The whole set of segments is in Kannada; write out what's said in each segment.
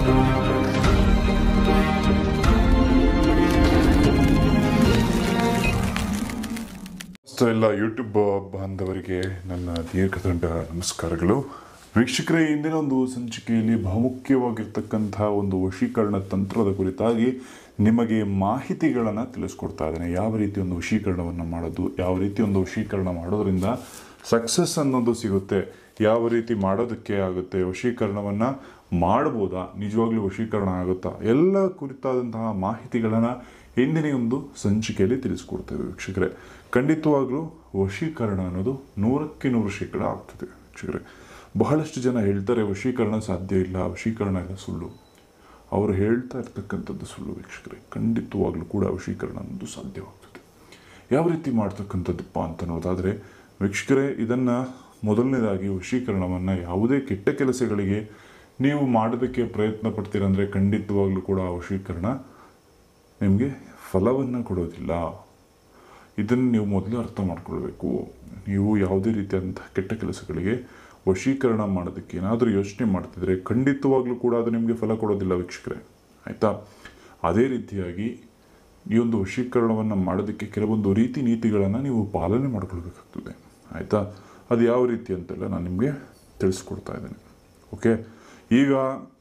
ಸೊ ಎಲ್ಲ ಯೂಟ್ಯೂಬ್ ಬಾಂಧವರಿಗೆ ನನ್ನ ದೀರ್ಘದಂಡ ನಮಸ್ಕಾರಗಳು ವೀಕ್ಷಕರೇ ಇಂದಿನ ಒಂದು ಸಂಚಿಕೆಯಲ್ಲಿ ಬಹುಮುಖ್ಯವಾಗಿರ್ತಕ್ಕಂತಹ ಒಂದು ವಶೀಕರಣ ತಂತ್ರದ ಕುರಿತಾಗಿ ನಿಮಗೆ ಮಾಹಿತಿಗಳನ್ನು ತಿಳಿಸ್ಕೊಡ್ತಾ ಇದ್ದೇನೆ ಯಾವ ರೀತಿ ಒಂದು ವಶೀಕರಣವನ್ನು ಮಾಡೋದು ಯಾವ ರೀತಿ ಒಂದು ವಶೀಕರಣ ಮಾಡೋದ್ರಿಂದ ಸಕ್ಸಸ್ ಅನ್ನೋದು ಸಿಗುತ್ತೆ ಯಾವ ರೀತಿ ಮಾಡೋದಕ್ಕೆ ಆಗುತ್ತೆ ವಶೀಕರಣವನ್ನು ಮಾಡ್ಬೋದಾ ನಿಜವಾಗ್ಲೂ ವಶೀಕರಣ ಆಗುತ್ತಾ ಎಲ್ಲ ಕುರಿತಾದಂತಹ ಮಾಹಿತಿಗಳನ್ನು ಇಂದಿನ ಒಂದು ಸಂಚಿಕೆಯಲ್ಲಿ ತಿಳಿಸ್ಕೊಡ್ತೇವೆ ವೀಕ್ಷಕರೇ ಖಂಡಿತವಾಗ್ಲೂ ವಶೀಕರಣ ಅನ್ನೋದು ನೂರಕ್ಕೆ ನೂರು ಶೇಕಡ ಆಗ್ತದೆ ವೀಕ್ಷಕರೇ ಬಹಳಷ್ಟು ಜನ ಹೇಳ್ತಾರೆ ವಶೀಕರಣ ಸಾಧ್ಯ ಇಲ್ಲ ವಶೀಕರಣ ಎಲ್ಲ ಸುಳ್ಳು ಅವರು ಹೇಳ್ತಾ ಇರ್ತಕ್ಕಂಥದ್ದು ಸುಳ್ಳು ವೀಕ್ಷಕರೇ ಖಂಡಿತವಾಗ್ಲೂ ಕೂಡ ವಶೀಕರಣ ಅನ್ನೋದು ಸಾಧ್ಯವಾಗ್ತದೆ ಯಾವ ರೀತಿ ಮಾಡ್ತಕ್ಕಂಥದ್ದಪ್ಪ ಅಂತ ನೋಡೋದಾದರೆ ವೀಕ್ಷಕರೇ ಇದನ್ನು ಮೊದಲನೇದಾಗಿ ವಶೀಕರಣವನ್ನು ಯಾವುದೇ ಕೆಟ್ಟ ಕೆಲಸಗಳಿಗೆ ನೀವು ಮಾಡೋದಕ್ಕೆ ಪ್ರಯತ್ನ ಪಡ್ತೀರಂದರೆ ಖಂಡಿತವಾಗ್ಲೂ ಕೂಡ ಆ ವಶೀಕರಣ ನಿಮಗೆ ಫಲವನ್ನು ಕೊಡೋದಿಲ್ಲ ಇದನ್ನು ನೀವು ಮೊದಲು ಅರ್ಥ ಮಾಡ್ಕೊಳ್ಬೇಕು ನೀವು ಯಾವುದೇ ರೀತಿಯಾದಂತಹ ಕೆಟ್ಟ ಕೆಲಸಗಳಿಗೆ ವಶೀಕರಣ ಮಾಡೋದಕ್ಕೆ ಏನಾದರೂ ಯೋಚನೆ ಮಾಡ್ತಿದ್ರೆ ಖಂಡಿತವಾಗ್ಲೂ ಕೂಡ ಅದು ನಿಮಗೆ ಫಲ ಕೊಡೋದಿಲ್ಲ ವೀಕ್ಷಕರೇ ಆಯಿತಾ ಅದೇ ರೀತಿಯಾಗಿ ಈ ಒಂದು ವಶೀಕರಣವನ್ನು ಮಾಡೋದಕ್ಕೆ ಕೆಲವೊಂದು ರೀತಿ ನೀತಿಗಳನ್ನು ನೀವು ಪಾಲನೆ ಮಾಡ್ಕೊಳ್ಬೇಕಾಗ್ತದೆ ಆಯಿತಾ ಅದು ಯಾವ ರೀತಿ ಅಂತೆಲ್ಲ ನಾನು ನಿಮಗೆ ತಿಳಿಸ್ಕೊಡ್ತಾ ಇದ್ದೇನೆ ಓಕೆ ಈಗ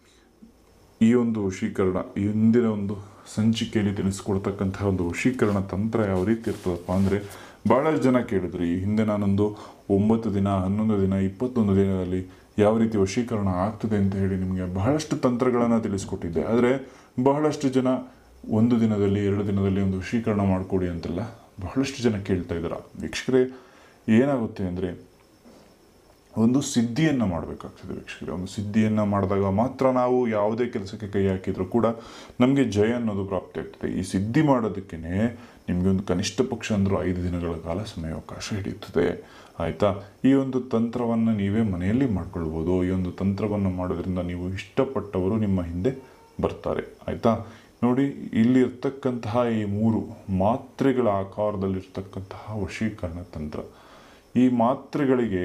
ಈ ಒಂದು ವಶೀಕರಣ ಈ ಹಿಂದಿನ ಒಂದು ಸಂಚಿಕೆಯಲ್ಲಿ ತಿಳಿಸ್ಕೊಡ್ತಕ್ಕಂತಹ ಒಂದು ವಶೀಕರಣ ತಂತ್ರ ಯಾವ ರೀತಿ ಇರ್ತದಪ್ಪ ಅಂದರೆ ಭಾಳಷ್ಟು ಜನ ಕೇಳಿದ್ರು ಈ ಹಿಂದೆ ನಾನೊಂದು ಒಂಬತ್ತು ದಿನ ಹನ್ನೊಂದು ದಿನ ಇಪ್ಪತ್ತೊಂದು ದಿನದಲ್ಲಿ ಯಾವ ರೀತಿ ವಶೀಕರಣ ಆಗ್ತದೆ ಅಂತ ಹೇಳಿ ನಿಮಗೆ ಬಹಳಷ್ಟು ತಂತ್ರಗಳನ್ನು ತಿಳಿಸ್ಕೊಟ್ಟಿದ್ದೆ ಆದರೆ ಬಹಳಷ್ಟು ಜನ ಒಂದು ದಿನದಲ್ಲಿ ಎರಡು ದಿನದಲ್ಲಿ ಒಂದು ವಶೀಕರಣ ಮಾಡಿಕೊಡಿ ಅಂತೆಲ್ಲ ಬಹಳಷ್ಟು ಜನ ಕೇಳ್ತಾ ಇದ್ದಾರೆ ವೀಕ್ಷಕರೇ ಏನಾಗುತ್ತೆ ಅಂದರೆ ಒಂದು ಸಿದ್ಧಿಯನ್ನು ಮಾಡಬೇಕಾಗ್ತದೆ ವೀಕ್ಷಕರೇ ಒಂದು ಸಿದ್ಧಿಯನ್ನು ಮಾಡಿದಾಗ ಮಾತ್ರ ನಾವು ಯಾವುದೇ ಕೆಲಸಕ್ಕೆ ಕೈ ಹಾಕಿದರೂ ಕೂಡ ನಮಗೆ ಜಯ ಅನ್ನೋದು ಪ್ರಾಪ್ತಿ ಆಗ್ತದೆ ಈ ಸಿದ್ಧಿ ಮಾಡೋದಕ್ಕೇ ನಿಮಗೆ ಒಂದು ಕನಿಷ್ಠ ಪಕ್ಷ ಅಂದರೂ ಐದು ದಿನಗಳ ಕಾಲ ಸಮಯಾವಕಾಶ ಹಿಡಿಯುತ್ತದೆ ಆಯಿತಾ ಈ ಒಂದು ತಂತ್ರವನ್ನು ನೀವೇ ಮನೆಯಲ್ಲಿ ಮಾಡ್ಕೊಳ್ಬೋದು ಈ ಒಂದು ತಂತ್ರವನ್ನು ಮಾಡೋದ್ರಿಂದ ನೀವು ಇಷ್ಟಪಟ್ಟವರು ನಿಮ್ಮ ಹಿಂದೆ ಬರ್ತಾರೆ ಆಯಿತಾ ನೋಡಿ ಇಲ್ಲಿ ಇರ್ತಕ್ಕಂತಹ ಈ ಮೂರು ಮಾತ್ರೆಗಳ ಆಕಾರದಲ್ಲಿರ್ತಕ್ಕಂತಹ ವಶೀಕರಣ ತಂತ್ರ ಈ ಮಾತ್ರೆಗಳಿಗೆ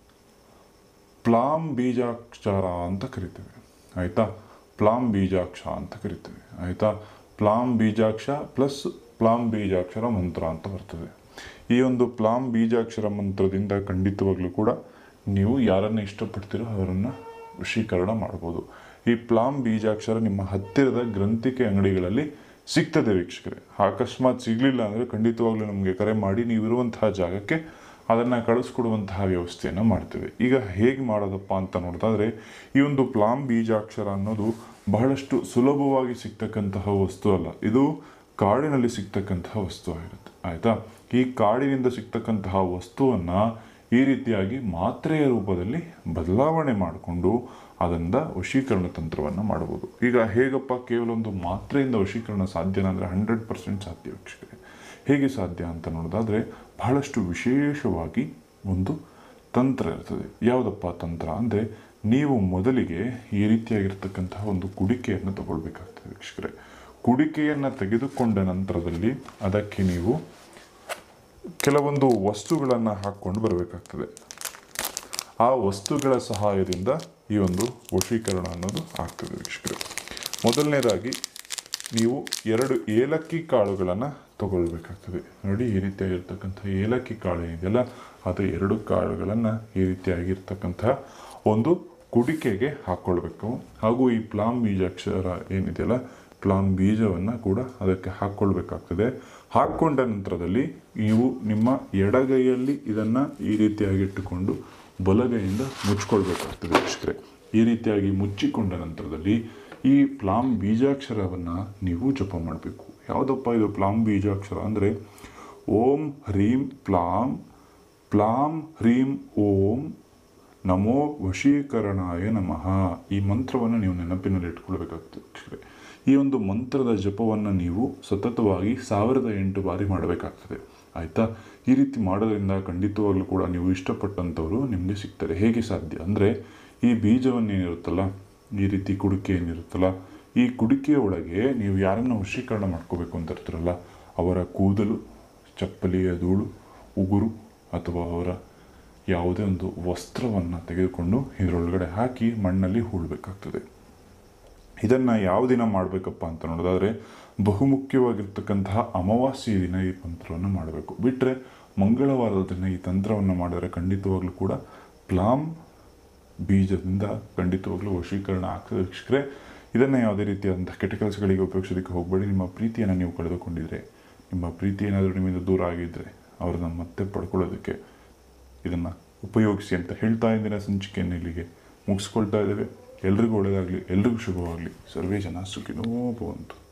ಪ್ಲಾಮ್ ಬೀಜಾಕ್ಷರ ಅಂತ ಕರಿತೇವೆ ಆಯಿತಾ ಪ್ಲಾಮ್ ಬೀಜಾಕ್ಷ ಅಂತ ಕರಿತೇವೆ ಆಯಿತಾ ಪ್ಲಾಮ್ ಬೀಜಾಕ್ಷ ಪ್ಲಸ್ ಪ್ಲಾಮ್ ಬೀಜಾಕ್ಷರ ಮಂತ್ರ ಅಂತ ಬರ್ತದೆ ಈ ಒಂದು ಪ್ಲಾಮ್ ಬೀಜಾಕ್ಷರ ಮಂತ್ರದಿಂದ ಖಂಡಿತವಾಗ್ಲೂ ಕೂಡ ನೀವು ಯಾರನ್ನು ಇಷ್ಟಪಡ್ತೀರೋ ಅವರನ್ನು ವಶೀಕರಣ ಮಾಡ್ಬೋದು ಈ ಪ್ಲಾಮ್ ಬೀಜಾಕ್ಷರ ನಿಮ್ಮ ಹತ್ತಿರದ ಗ್ರಂಥಿಕೆ ಅಂಗಡಿಗಳಲ್ಲಿ ಸಿಗ್ತದೆ ವೀಕ್ಷಕರೇ ಅಕಸ್ಮಾತ್ ಸಿಗಲಿಲ್ಲ ಅಂದರೆ ಖಂಡಿತವಾಗ್ಲೂ ನಮಗೆ ಕರೆ ಮಾಡಿ ನೀವಿರುವಂತಹ ಜಾಗಕ್ಕೆ ಅದನ್ನು ಕಳಿಸ್ಕೊಡುವಂತಹ ವ್ಯವಸ್ಥೆಯನ್ನು ಮಾಡ್ತೇವೆ ಈಗ ಹೇಗೆ ಮಾಡೋದಪ್ಪ ಅಂತ ನೋಡೋದಾದರೆ ಈ ಒಂದು ಪ್ಲಾಮ್ ಬೀಜಾಕ್ಷರ ಅನ್ನೋದು ಬಹಳಷ್ಟು ಸುಲಭವಾಗಿ ಸಿಗ್ತಕ್ಕಂತಹ ವಸ್ತು ಅಲ್ಲ ಇದು ಕಾಡಿನಲ್ಲಿ ಸಿಗ್ತಕ್ಕಂತಹ ವಸ್ತು ಆಗಿರುತ್ತೆ ಆಯಿತಾ ಈ ಕಾಡಿನಿಂದ ಸಿಗ್ತಕ್ಕಂತಹ ವಸ್ತುವನ್ನು ಈ ರೀತಿಯಾಗಿ ಮಾತ್ರೆಯ ರೂಪದಲ್ಲಿ ಬದಲಾವಣೆ ಮಾಡಿಕೊಂಡು ಅದರಿಂದ ವಶೀಕರಣ ತಂತ್ರವನ್ನು ಮಾಡಬಹುದು ಈಗ ಹೇಗಪ್ಪ ಕೇವಲ ಒಂದು ಮಾತ್ರೆಯಿಂದ ವಶೀಕರಣ ಸಾಧ್ಯನಾ ಅಂದರೆ ಹಂಡ್ರೆಡ್ ಪರ್ಸೆಂಟ್ ಸಾಧ್ಯ ವೀಕ್ಷಕರೇ ಹೇಗೆ ಸಾಧ್ಯ ಅಂತ ನೋಡೋದಾದರೆ ಬಹಳಷ್ಟು ವಿಶೇಷವಾಗಿ ಒಂದು ತಂತ್ರ ಇರ್ತದೆ ಯಾವುದಪ್ಪ ತಂತ್ರ ಅಂದರೆ ನೀವು ಮೊದಲಿಗೆ ಈ ರೀತಿಯಾಗಿರ್ತಕ್ಕಂತಹ ಒಂದು ಕುಡಿಕೆಯನ್ನು ತಗೊಳ್ಬೇಕಾಗ್ತದೆ ವೀಕ್ಷಕರೇ ಕುಡಿಕೆಯನ್ನು ತೆಗೆದುಕೊಂಡ ನಂತರದಲ್ಲಿ ಅದಕ್ಕೆ ನೀವು ಕೆಲವೊಂದು ವಸ್ತುಗಳನ್ನು ಹಾಕ್ಕೊಂಡು ಬರಬೇಕಾಗ್ತದೆ ಆ ವಸ್ತುಗಳ ಸಹಾಯದಿಂದ ಈ ಒಂದು ವಶೀಕರಣ ಅನ್ನೋದು ಆಗ್ತದೆ ವೀಕ್ಷಕರೇ ಮೊದಲನೇದಾಗಿ ನೀವು ಎರಡು ಏಲಕ್ಕಿ ಕಾಳುಗಳನ್ನು ತಗೊಳ್ಬೇಕಾಗ್ತದೆ ನೋಡಿ ಈ ರೀತಿಯಾಗಿರ್ತಕ್ಕಂಥ ಏಲಕ್ಕಿ ಕಾಳು ಏನಿದೆಯಲ್ಲ ಅದು ಎರಡು ಕಾಳುಗಳನ್ನು ಈ ರೀತಿಯಾಗಿರ್ತಕ್ಕಂತಹ ಒಂದು ಕುಡಿಕೆಗೆ ಹಾಕ್ಕೊಳ್ಬೇಕು ಹಾಗೂ ಈ ಪ್ಲಾಮ್ ಬೀಜಾಕ್ಷರ ಏನಿದೆಯಲ್ಲ ಪ್ಲಾಮ್ ಬೀಜವನ್ನು ಕೂಡ ಅದಕ್ಕೆ ಹಾಕ್ಕೊಳ್ಬೇಕಾಗ್ತದೆ ಹಾಕ್ಕೊಂಡ ನಂತರದಲ್ಲಿ ನೀವು ನಿಮ್ಮ ಎಡಗೈಯಲ್ಲಿ ಇದನ್ನು ಈ ರೀತಿಯಾಗಿ ಇಟ್ಟುಕೊಂಡು ಬಲಗೈಯಿಂದ ಮುಚ್ಕೊಳ್ಬೇಕಾಗ್ತದೆ ವೀಕ್ಷಕರೇ ಈ ರೀತಿಯಾಗಿ ಮುಚ್ಚಿಕೊಂಡ ನಂತರದಲ್ಲಿ ಈ ಪ್ಲಾಮ್ ಬೀಜಾಕ್ಷರವನ್ನು ನೀವು ಜಪ ಮಾಡಬೇಕು ಯಾವುದಪ್ಪ ಇದು ಪ್ಲಾಮ್ ಬೀಜಾಕ್ಷರ ಅಂದರೆ ಓಂ ಹ್ರೀಂ ಪ್ಲಾಮ್ ಪ್ಲಾಮ್ ಹ್ರೀಂ ಓಂ ನಮೋ ವಶೀಕರಣಾಯ ನಮಃ ಈ ಮಂತ್ರವನ್ನು ನೀವು ನೆನಪಿನಲ್ಲಿ ಇಟ್ಕೊಳ್ಬೇಕಾಗ್ತದೆ ವೀಕ್ಷಕರೇ. ಈ ಒಂದು ಮಂತ್ರದ ಜಪವನ್ನು ನೀವು ಸತತವಾಗಿ ಸಾವಿರದ ಎಂಟು ಬಾರಿ ಮಾಡಬೇಕಾಗ್ತದೆ ಆಯಿತಾ ಈ ರೀತಿ ಮಾಡೋದ್ರಿಂದ ಖಂಡಿತವಾಗ್ಲೂ ಕೂಡ ನೀವು ಇಷ್ಟಪಟ್ಟಂಥವರು ನಿಮಗೆ ಸಿಗ್ತಾರೆ ಹೇಗೆ ಸಾಧ್ಯ ಅಂದರೆ ಈ ಬೀಜವನ್ನೇನಿರುತ್ತಲ್ಲ ಈ ರೀತಿ ಕುಡಿಕೆ ಏನಿರುತ್ತಲ್ಲ ಈ ಕುಡಿಕೆಯ ಒಳಗೆ ನೀವು ಯಾರನ್ನು ವಶೀಕರಣ ಮಾಡ್ಕೋಬೇಕು ಅಂತ ಇರ್ತೀರಲ್ಲ ಅವರ ಕೂದಲು ಚಪ್ಪಲಿಯ ಧೂಳು ಉಗುರು ಅಥವಾ ಅವರ ಯಾವುದೇ ಒಂದು ವಸ್ತ್ರವನ್ನು ತೆಗೆದುಕೊಂಡು ಇದರೊಳಗಡೆ ಹಾಕಿ ಮಣ್ಣಲ್ಲಿ ಹೂಳಬೇಕಾಗ್ತದೆ ಇದನ್ನು ಯಾವ ದಿನ ಮಾಡಬೇಕಪ್ಪ ಅಂತ ನೋಡೋದಾದರೆ ಬಹುಮುಖ್ಯವಾಗಿರ್ತಕ್ಕಂತಹ ಅಮಾವಾಸ್ಯೆ ದಿನ ಈ ತಂತ್ರವನ್ನು ಮಾಡಬೇಕು ಬಿಟ್ಟರೆ ಮಂಗಳವಾರದ ದಿನ ಈ ತಂತ್ರವನ್ನು ಮಾಡಿದರೆ ಖಂಡಿತವಾಗ್ಲೂ ಕೂಡ ಪ್ಲಾಮ್ ಬೀಜದಿಂದ ಖಂಡಿತವಾಗ್ಲೂ ವಶೀಕರಣ ಆಗ್ತದೆ ವೀಕ್ಷಕರೇ ಇದನ್ನು ಯಾವುದೇ ರೀತಿಯಾದಂಥ ಕೆಟ್ಟ ಕೆಲಸಗಳಿಗೆ ಉಪಯೋಗಿಸೋದಕ್ಕೆ ಹೋಗಬೇಡಿ ನಿಮ್ಮ ಪ್ರೀತಿಯನ್ನು ನೀವು ಕಳೆದುಕೊಂಡಿದ್ರೆ ನಿಮ್ಮ ಪ್ರೀತಿ ಏನಾದರೂ ನಿಮ್ಮಿಂದ ದೂರ ಆಗಿದ್ದರೆ ಅವ್ರನ್ನ ಮತ್ತೆ ಪಡ್ಕೊಳ್ಳೋದಕ್ಕೆ ಇದನ್ನು ಉಪಯೋಗಿಸಿ ಅಂತ ಹೇಳ್ತಾ ಇಂದಿನ ಸಂಚಿಕೆಯನ್ನು ಇಲ್ಲಿಗೆ ಮುಗಿಸ್ಕೊಳ್ತಾ ಇದ್ದೇವೆ ಎಲ್ರಿಗೂ ಒಳ್ಳೆಯದಾಗಲಿ ಎಲ್ರಿಗೂ ಶುಭವಾಗಲಿ ಸರ್ವೇ ಜನ ಸುಖಿನೋ ಭವಂತು